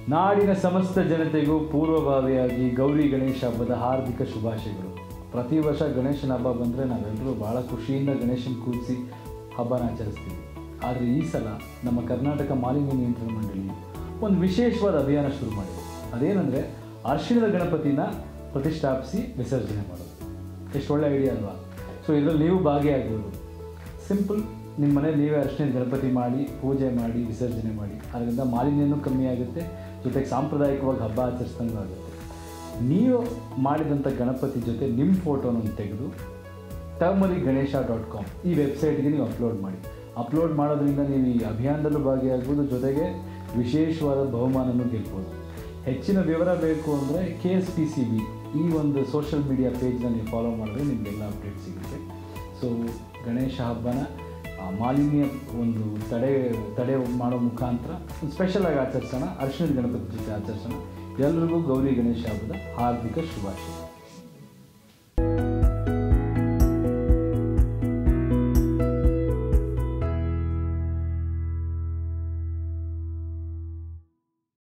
ನಾಡಿನ ಸಮಸ್ತ ಜನತೆಗೂ ಪೂರ್ವಭಾವಿಯಾಗಿ ಗೌರಿ ಗಣೇಶ ಹಬ್ಬದ ಹಾರ್ದಿಕ ಶುಭಾಶಯಗಳು ಪ್ರತಿ ವರ್ಷ ಗಣೇಶನ ಹಬ್ಬ ಬಂದರೆ ನಾವೆಲ್ಲರೂ ಭಾಳ ಖುಷಿಯಿಂದ ಗಣೇಶನ ಕೂರಿಸಿ ಹಬ್ಬನ ಆಚರಿಸ್ತೀವಿ ಆದರೆ ಈ ಸಲ ನಮ್ಮ ಕರ್ನಾಟಕ ಮಾಲಿನ್ಯ ನಿಯಂತ್ರಣ ಮಂಡಳಿ ಒಂದು ವಿಶೇಷವಾದ ಅಭಿಯಾನ ಶುರು ಮಾಡಿದೆ ಅದೇನೆಂದರೆ ಅರ್ಶಿಣದ ಗಣಪತಿನ ಪ್ರತಿಷ್ಠಾಪಿಸಿ ವಿಸರ್ಜನೆ ಮಾಡೋದು ಎಷ್ಟು ಒಳ್ಳೆ ಐಡಿಯಾ ಅಲ್ವಾ ಸೊ ಇದರಲ್ಲಿ ನೀವು ಭಾಗಿಯಾಗ್ಬೋದು ಸಿಂಪಲ್ ನಿಮ್ಮ ಮನೇಲಿ ನೀವೇ ಅರ್ಶಿಣದ ಗಣಪತಿ ಮಾಡಿ ಪೂಜೆ ಮಾಡಿ ವಿಸರ್ಜನೆ ಮಾಡಿ ಅದರಿಂದ ಮಾಲಿನ್ಯನೂ ಕಮ್ಮಿ ಆಗುತ್ತೆ ಜೊತೆಗೆ ಸಾಂಪ್ರದಾಯಿಕವಾಗಿ ಹಬ್ಬ ಆಚರಿಸ್ದಂಗೂ ಆಗುತ್ತೆ ನೀವು ಮಾಡಿದಂಥ ಗಣಪತಿ ಜೊತೆ ನಿಮ್ಮ ಫೋಟೋನ ತೆಗೆದು ಟರ್ಮರಿ ಗಣೇಶ ಡಾಟ್ ಕಾಮ್ ಈ ವೆಬ್ಸೈಟ್ಗೆ ನೀವು ಅಪ್ಲೋಡ್ ಮಾಡಿ ಅಪ್ಲೋಡ್ ಮಾಡೋದ್ರಿಂದ ನೀವು ಈ ಅಭಿಯಾನದಲ್ಲೂ ಭಾಗಿಯಾಗ್ಬೋದು ಜೊತೆಗೆ ವಿಶೇಷವಾದ ಬಹುಮಾನನೂ ಗೆಲ್ಬೋದು ಹೆಚ್ಚಿನ ವಿವರ ಬೇಕು ಅಂದರೆ K S P C B ಈ ಒಂದು ಸೋಷಿಯಲ್ ಮೀಡಿಯಾ ಪೇಜ್ನ ನೀವು ಫಾಲೋ ಮಾಡಿದ್ರೆ ನಿಮಗೆಲ್ಲ ಅಪ್ಡೇಟ್ ಸಿಗುತ್ತೆ ಸೊ ಗಣೇಶ ಹಬ್ಬನ ಆ, ಮಾಲಿನ್ಯ ಒಂದು ತಡೆ ತಡೆ ಮಾಡೋ ಮುಖಾಂತರ ಒಂದು ಸ್ಪೆಷಲಾಗಿ ಆಚರಿಸೋಣ ಅರ್ಶಿಣದ ಗಣಪತಿ ಜೊತೆ ಆಚರಿಸೋಣ ಎಲ್ರಿಗೂ ಗೌರಿ ಗಣೇಶ ಹಬ್ಬದ ಹಾರ್ದಿಕ ಶುಭಾಶಯ